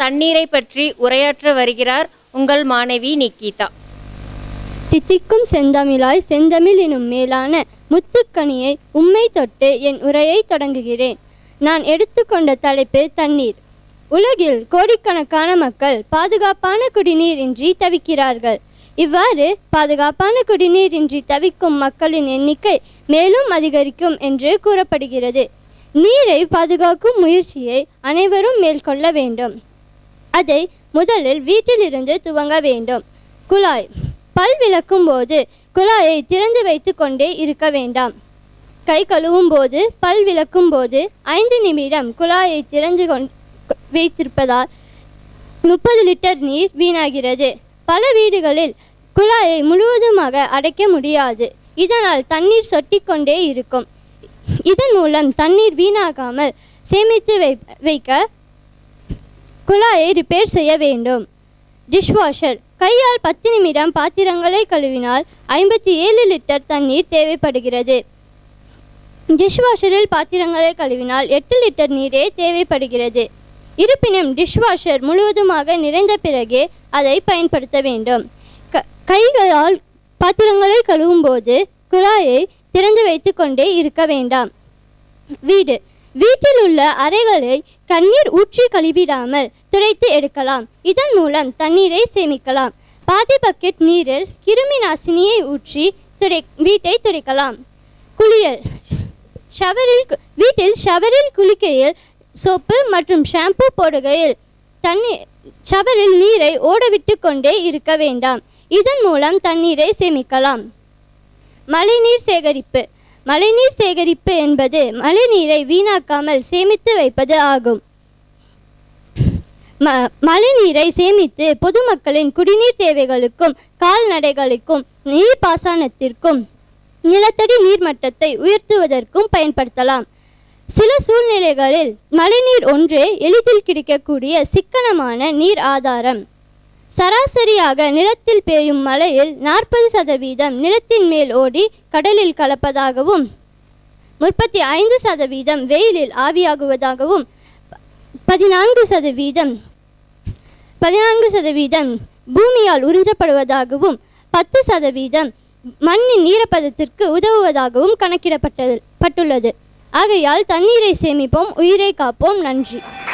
தண்ணீரை பற்றி உரையாற்ற வருகிறார் உங்கள் மாணவி நிக்கிதா தித்திக்கும் செந்தமிழாய் செந்தமிழ் எனும் மேலான முத்துக்கனியை உம்மை தொட்டு என் உரையை தொடங்குகிறேன் நான் எடுத்துக்கொண்ட தலைப்பு தண்ணீர் உலகில் கோடிக்கணக்கான மக்கள் பாதுகாப்பான குடிநீர் இன்றி தவிக்கிறார்கள் இவ்வாறு பாதுகாப்பான குடிநீர் இன்றி தவிக்கும் மக்களின் எண்ணிக்கை மேலும் அதிகரிக்கும் என்று கூறப்படுகிறது நீரை பாதுகாக்கும் முயற்சியை அனைவரும் மேற்கொள்ள வேண்டும் அதை முதலில் வீட்டிலிருந்து துவங்க வேண்டும் குழாய் பல் விளக்கும் போது குழாயை திறந்து வைத்து கொண்டே இருக்க வேண்டாம் கை கழுவும் போது பல் விளக்கும் போது ஐந்து நிமிடம் குழாயை திறந்து கொண் வைத்திருப்பதால் முப்பது லிட்டர் நீர் வீணாகிறது பல வீடுகளில் குழாயை முழுவதுமாக அடைக்க முடியாது இதனால் தண்ணீர் சொட்டிக்கொண்டே இருக்கும் இதன் மூலம் தண்ணீர் வீணாகாமல் சேமித்து வை வைக்க குழாயை ரிப்பேர் செய்ய வேண்டும் டிஷ்வாஷர் கையால் பத்து நிமிடம் பாத்திரங்களை கழுவினால் ஐம்பத்தி ஏழு லிட்டர் தண்ணீர் தேவைப்படுகிறது டிஷ்வாஷரில் பாத்திரங்களை கழுவினால் எட்டு லிட்டர் நீரே தேவைப்படுகிறது இருப்பினும் டிஷ்வாஷர் முழுவதுமாக நிறைந்த பிறகே அதை பயன்படுத்த வேண்டும் க கைகளால் பாத்திரங்களை கழுவும் போது குழாயை திறந்து வைத்து கொண்டே இருக்க வேண்டாம் வீடு வீட்டில் உள்ள அறைகளை தண்ணீர் ஊற்றி கழுவிடாமல் துடைத்து எடுக்கலாம் இதன் மூலம் தண்ணீரை சேமிக்கலாம் பாதி பக்கெட் நீரில் கிருமி நாசினியை ஊற்றி துடை வீட்டை துடைக்கலாம் குளியல் ஷவரில் கு- வீட்டில் ஷவரில் குளிக்கையில் சோப்பு மற்றும் ஷாம்பு போடுகையில் தண்ணீர் ஷவரில் நீரை ஓடவிட்டு கொண்டே இருக்க வேண்டாம் இதன் மூலம் தண்ணீரை சேமிக்கலாம் மழைநீர் சேகரிப்பு மழைநீர் சேகரிப்பு என்பது மழைநீரை வீணாக்காமல் சேமித்து வைப்பது ஆகும் ம மழைநீரை சேமித்து பொதுமக்களின் குடிநீர் தேவைகளுக்கும் கால்நடைகளுக்கும் நீர்ப்பாசனத்திற்கும் நிலத்தடி நீர்மட்டத்தை உயர்த்துவதற்கும் பயன்படுத்தலாம் சில சூழ்நிலைகளில் மழைநீர் ஒன்றே எளிதில் கிடைக்கக்கூடிய சிக்கனமான நீர் ஆதாரம் சராசரியாக நிலத்தில் பெய்யும் மழையில் நாற்பது சதவீதம் நிலத்தின் மேல் ஓடி கடலில் கலப்பதாகவும் முப்பத்தி ஐந்து சதவீதம் வெயிலில் ஆவியாகுவதாகவும் பதினான்கு சதவீதம் பதினான்கு சதவீதம் பூமியால் உறிஞ்சப்படுவதாகவும் பத்து சதவீதம் மண்ணின் ஈரப்பதத்திற்கு உதவுவதாகவும் கணக்கிடப்பட்டது பட்டுள்ளது ஆகையால் தண்ணீரை சேமிப்போம் உயிரை காப்போம் நன்றி